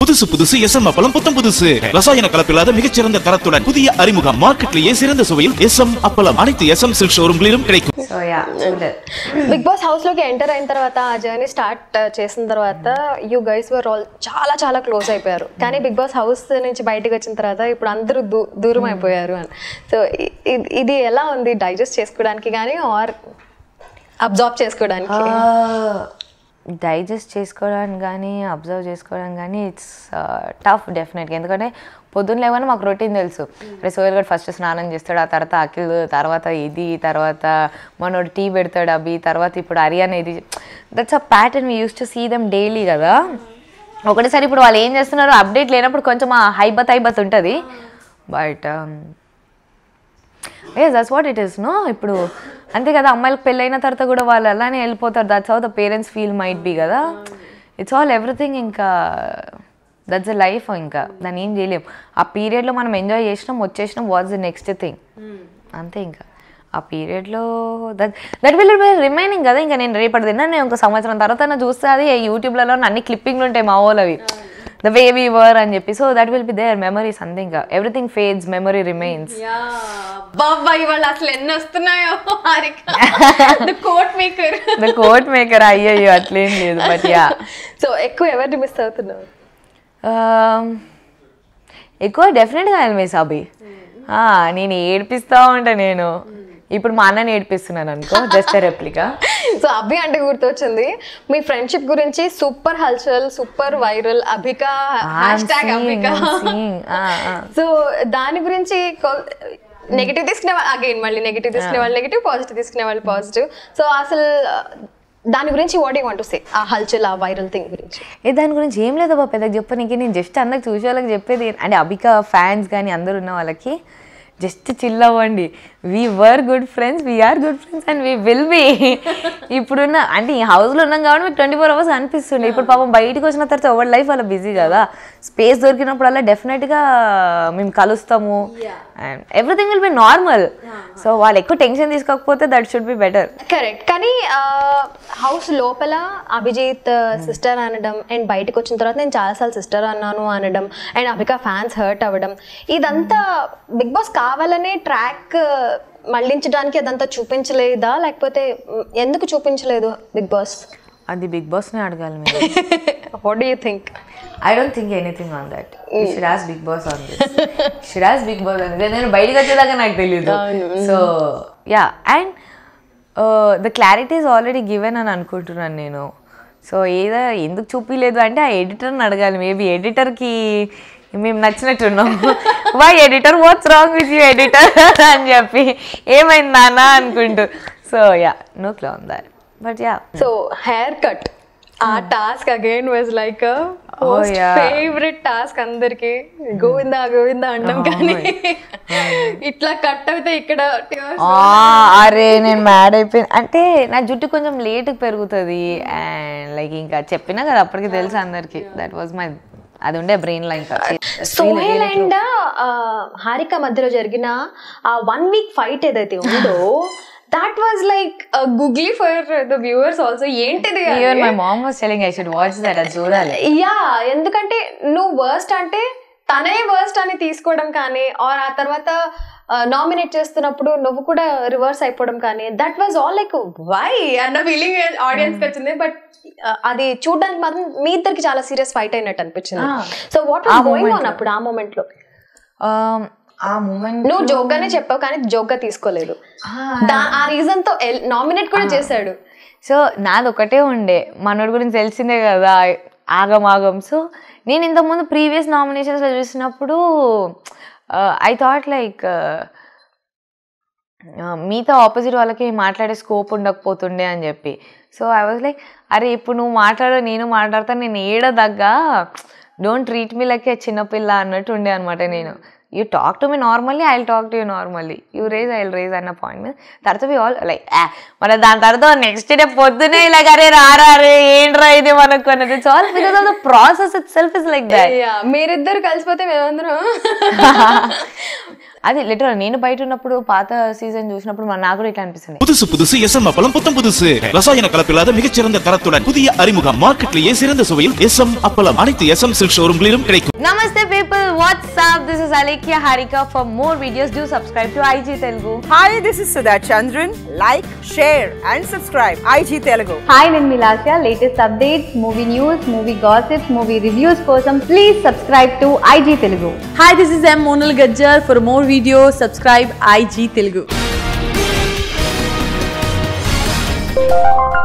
புதுசு புதுசு எஸ்எம் அப்பளம் புத்தம் புதுசு ரசாயன கலப்பில்லாத மிகச்சிறந்த தரத்துடன் புதிய அறிமுகம் மார்க்கெட்லேயே சிறந்த சுவையில் எஸ்எம் அப்பளம் அனைத்து எஸ்எம் சில்க் ஷோரூம்களிலும் கிடைக்கும் so yeah Bigg Boss house లోకి ఎంటర్ అయిన తర్వాత ఆ జర్నీ స్టార్ట్ చేసిన తర్వాత యూ గైస్ వర్ ఆల్ చాలా చాలా క్లోజ్ అయిపోయారు కానీ బిగ్ బాస్ హౌస్ నుంచి బయటకు వచ్చిన తర్వాత ఇప్పుడు అందరూ దూ దూరం అయిపోయారు అని సో ఇది ఎలా ఉంది డైజెస్ట్ చేసుకోవడానికి కానీ ఆర్ అబ్జార్బ్ చేసుకోవడానికి డైజెస్ట్ చేసుకోవడానికి కానీ అబ్జర్వ్ చేసుకోవడానికి కానీ ఇట్స్ టఫ్ డెఫినెట్గా ఎందుకంటే పొద్దున్న లేవని మాకు రొటీన్ తెలుసు రే సోయల్ గడ్ ఫస్ట్ స్నానం చేస్తాడు ఆ తర్వాత అఖిల్ తర్వాత ఇది తర్వాత మనోడు టీ పెడతాడు అవి తర్వాత ఇప్పుడు హరియానా ఇది that's a pattern we use to see them daily కదా ఒకటేసారి ఇప్పుడు వాళ్ళు ఏం చేస్తున్నారో అప్డేట్ లేనప్పుడు కొంచెం ఆ హైబత్ హైబత్ ఉంటుంది but a that's what it is no ఇప్పుడు అంతే కదా అమ్మాయిలకు పెళ్ళైన తర్వాత కూడా వాళ్ళు అలానే వెళ్ళిపోతారు that's how the parents feel might be కదా ఇట్స్ ఆల్ ఎవ్రీథింగ్ ఇంకా దట్స్ ఎ లైఫ్ ఇంకా దాన్ని ఏం చేయలేం ఆ పీరియడ్లో మనం ఎంజాయ్ చేసినాం వచ్చేసినాం వాట్స్ ద నెక్స్ట్ థింగ్ అంతే ఇంకా ఆ పీరియడ్లో that that will be remaining కదా ఇంకా నేను రేపటి తిన్నా నేను ఒక సంవత్సరం తర్వాత నా చూస్తే అది యూట్యూబ్లలో అన్ని క్లిప్పింగ్లు ఉంటాయి మా వాళ్ళవి ద వే వీ వర్ అని చెప్పి so that will be there memories అంతే ఇంకా ఎవ్రీథింగ్ ఫేడ్స్ మెమరీ రిమైన్స్ బాబాయ్ వాళ్ళు అసలు ఎన్ని వస్తున్నాయో quote maker the quote maker అయ్యయ్యో అట్లేం లేదు బట్ యా సో ఎక్కువ ఎవరిని మిస్ అవుతున్నావు ఎక్కువ డెఫినెట్గా మిస్ అభి నేను ఏడిపిస్తా ఉంటా నేను ఇప్పుడు మా అన్నని ఏడిపిస్తున్నాను అనుకో జస్ట్ రెప్లికా సో అభి అంటే గుర్తొచ్చింది మీ ఫ్రెండ్షిప్ గురించి సూపర్ హల్చల్ super viral Abhika hashtag Abhika so దాని గురించి నెగిటివ్ తీసుకునే వాళ్ళు అగైన్ మళ్ళీ నెగిటివ్ తీసుకునే వాళ్ళు నెగిటివ్ పాజిటివ్ తీసుకునే వాళ్ళు పాజిటివ్ సో అసలు దాని గురించి what you want to say ఆ హల్చల్ ఆ వైరల్ థింగ్ గురించి ఏ దాని గురించి ఏం లేదు బాబా పెద్దగా చెప్పనీకి నేను జస్ట్ అందరికి చూసే వాళ్ళకి చెప్పేది అంటే అబిక ఫ్యాన్స్ కానీ అందరు ఉన్న వాళ్ళకి జస్ట్ చిల్ అవ్వండి we were good friends we are good friends and we will be ఇప్పుడున్న అంటే ఈ హౌస్లో ఉన్నాం కాబట్టి మీకు ట్వంటీ ఫోర్ అవర్స్ అనిపిస్తుంది ఇప్పుడు పాపం బయటికి వచ్చిన తర్వాత ఎవరి లైఫ్ అలా బిజీ కదా స్పేస్ దొరికినప్పుడల్లా డెఫినెట్గా మేము కలుస్తాము and everything will be normal so వాళ్ళు ఎక్కువ టెన్షన్ తీసుకోకపోతే that should be better correct కానీ హౌస్ లోపల అభిజిత్ సిస్టర్ అనడం అండ్ బయటకు వచ్చిన తర్వాత నేను చాలాసార్లు సిస్టర్ అన్నాను అనడం అండ్ అభిక ఫ్యాన్స్ హర్ట్ అవ్వడం ఇదంతా బిగ్ బాస్ కావాలనే ట్రాక్ మళ్ళించడానికి అదంతా చూపించలేదా లేకపోతే మ్, ఎందుకు చూపించలేదు బిగ్ బాస్ అది బిగ్ బాస్నే అడగాలి మీరు what do you think I don't think anything on that should has Bigg Boss on this should has Bigg Boss on నేను బయటకు వచ్చేదాకా నాకు తెలియదు so yeah and the clarity is already given అని అనుకుంటున్నాను నేను సో ఏదో ఎందుకు చూపించలేదు అంటే ఆ ఎడిటర్ని అడగాలి మేబీ ఎడిటర్కి మేము నచ్చినట్టున్నాం why editor what's wrong with you editor అని చెప్పి ఏమైంది నాన్న అనుకుంటూ so yeah no clue on that but yeah so haircut uh task again was like Oh, yeah. Favourite task అందరికి గోవిందా గోవిందా అంటాం కానీ ఇట్లా కట్ అయితే ఇక్కడ tears ఆ, అరే నేను మ్యాడ్ అయిపోయింది అంటే నా జుట్టు కొంచెం లేట్ పెరుగుతుంది అండ్ లైక్ ఇంకా చెప్పినా కదా అప్పటికి తెలుసు అందరికి దట్ వాజ్ మై అది ఉండే బ్రెయిన్ లో ఇంకా సోహెల్ అండ్ హారిక మధ్యలో జరిగిన ఆ వన్ వీక్ ఫైట్ ఏదైతే ఉందో that was like googly for the viewers also ఏంటిది even my mom was telling I should watch that అది చూడాలి యా ఎందుకంటే నువ్వు వర్స్ట్ అంటే తనే వర్స్ట్ అని తీసుకోవడం కానీ ఆర్ ఆ తర్వాత నామినేట్ చేస్తున్నప్పుడు నువ్వు కూడా రివర్స్ అయిపోవడం కానీ that was all like why అన్న ఫీలింగ్ ఆడియన్స్ కి వచ్చింది బట్ అది చూడడానికి మాత్రం మీ ఇద్దరికి చాలా సీరియస్ ఫైట్ అయినట్టు అనిపించింది Ah. So what uh was going moment on లో. అప్పుడు ఆ మూమెంట్ లో ఆ మూమెంట్ నువ్వు జోక్ గానే చెప్పావు కానీ జోక్ గా తీసుకోలేదు దా- ఆ రీజన్ తో నామినేట్ కూడా చేశాడు సో నాది ఒకటే ఉండే మనోడి గురించి తెలిసిందే కదా ఆగం ఆగం సో నేను ఇంతకుముందు ప్రీవియస్ నామినేషన్స్లో చూసినప్పుడు ఐ థాట్ లైక్ మీతో ఆపోజిట్ వాళ్ళకి మాట్లాడే స్కోప్ ఉండకపోతుండే అని చెప్పి సో ఐ వాజ్ లైక్ అరే ఇప్పుడు నువ్వు మాట్లాడు నేను మాట్లాడతా నేను ఏడ దగ్గా డోంట్ ట్రీట్ మీ లైక్ చిన్నపిల్ల అన్నట్టు ఉండే అనమాట నేను you talk to me normally I talk to you normally you raise I raise అన్న పాయింట్ మీద తర్వాత వి ఆల్ లైక్ మన దాని తర్వాత నెక్స్ట్ డే పొద్దునే ఇలాగ అరే రారా అరే ఏంట్రా ఇది మనకు అన్నది it's all because of the process itself is like that Yeah, మీరిద్దరు కలిసిపోతే మేమందరం అది లిటరల్ నేను బయట ఉన్నప్పుడు పాత సీజన్ చూసినప్పుడు మన నాకు కూడా ఇట్లా అనిపిస్తుంది புதுசு புதுசு எஸ் எம் அப்பளம் புத்தம் புதுசு ரசாயன கலப்பில்லாத மிகச்சிறந்த தரத்துடன் புதிய அறிமுகம் மார்க்கெட்லேயே சிறந்த சுவையில் எஸ் எம் அப்பளம் அனைத்து எஸ் எம் சில்க் ஷோரூம்களிலும் கிடைக்கும் Namaste people, what's up? This is Alekia Harika. For more videos, do subscribe to IG Telugu. Hi, this is Sudha Chandran. Like, share, and subscribe. IG Telugu. Hi నేను మిలాసియా latest updates movie news movie gossips movie reviews కోసం please subscribe to IG Telugu Hi, this is M. Monal Gajjar. For more videos, subscribe IG Telugu.